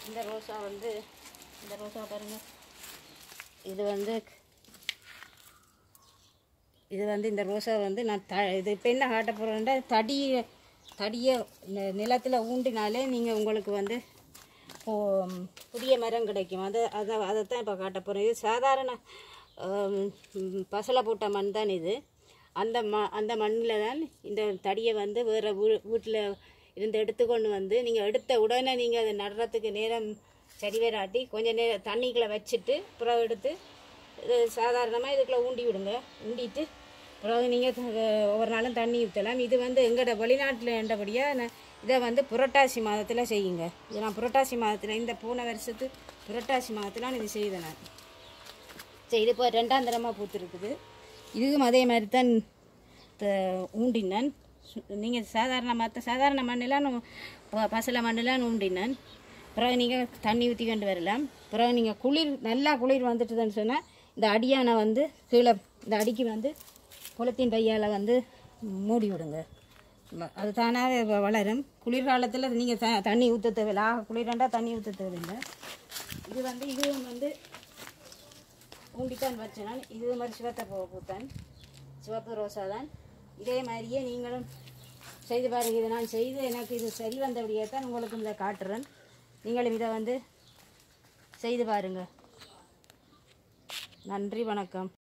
இந்த ரோசா வந்து இந்த ரோசா பாருங்க இது வந்து இது வந்து இந்த ரோசா வந்து நான் த இது இப்போ என்ன காட்ட போகிறேன்னா தடியை தடியை நிலத்தில் ஊண்டினாலே நீங்கள் உங்களுக்கு வந்து போ- புதிய மரம் கிடைக்கும் அது அதை அதைத்தான் இப்போ காட்ட போகிறேன் இது சாதாரண ஆம், ம், பசலை போட்ட மண் தான் இது அந்த ம அந்த மண்ணில் தான் இந்த தடியை வந்து வேறு வீ வீட்டில் இருந்து எடுத்துக்கொண்டு வந்து நீங்கள் எடுத்த உடனே நீங்கள் அதை நடுறதுக்கு நேரம் சரி வராட்டி கொஞ்சம் நேரம் தண்ணிக்குள்ளே வச்சுட்டு பிறகு எடுத்து இது சாதாரணமாக இதுக்குள்ளே ஊண்டி விடுங்க ஊண்டிட்டு பிறகு நீங்கள் ஒவ்வொரு நாளும் தண்ணி ஊற்றலாம் இது வந்து எங்களோட வெளிநாட்டில் என்றபடியாக இதை வந்து புரட்டாசி மாதத்தில் செய்யுங்க இது நான் புரட்டாசி மாதத்தில் இந்த போன வருஷத்து புரட்டாசி மாதத்தில் நான் இது செய்தேன் நான் சரி இது இப்போ ரெண்டாம் தரமாக பூத்துருக்குது இதுவும் அதே மாதிரி தான் த- ஊண்டினான் நீங்கள் சாதாரண மற்ற சாதாரண மண்ணெல்லாம் நு- ப- பசலை மண்ணெல்லாம் ஊண்டினான் பிறகு நீங்கள் தண்ணி ஊற்றி கொண்டு வரலாம் பிறகு நீங்கள் குளிர் நல்லா குளிர் வந்துட்டுதுன்னு சொன்னால் இந்த அடியானை வந்து கீழே இந்த அடிக்கு வந்து குளத்தின் பையால் வந்து மூடி விடுங்க ம- அது தானாகவே வ- வளரும் குளிர்காலத்தில் நீங்கள் த தண்ணி ஊற்ற தேவையில்லை ஆக குளிராண்டா தண்ணி ஊற்ற தேவையில்லை இது வந்து இதுவும் வந்து ஊண்டித்தான் வச்சேன் நான் இது மாதிரி சிவத்தை பூ பூத்தான் சிவப்பு ரோசா தான் இதே மாதிரியே நீங்களும் செய்து பாருங்க இதை நான் செய்து எனக்கு இது சரி வந்தபடியே தான் உங்களுக்கு இதை காட்டுறேன் நீங்களும் இதை வந்து செய்து பாருங்க நன்றி வணக்கம்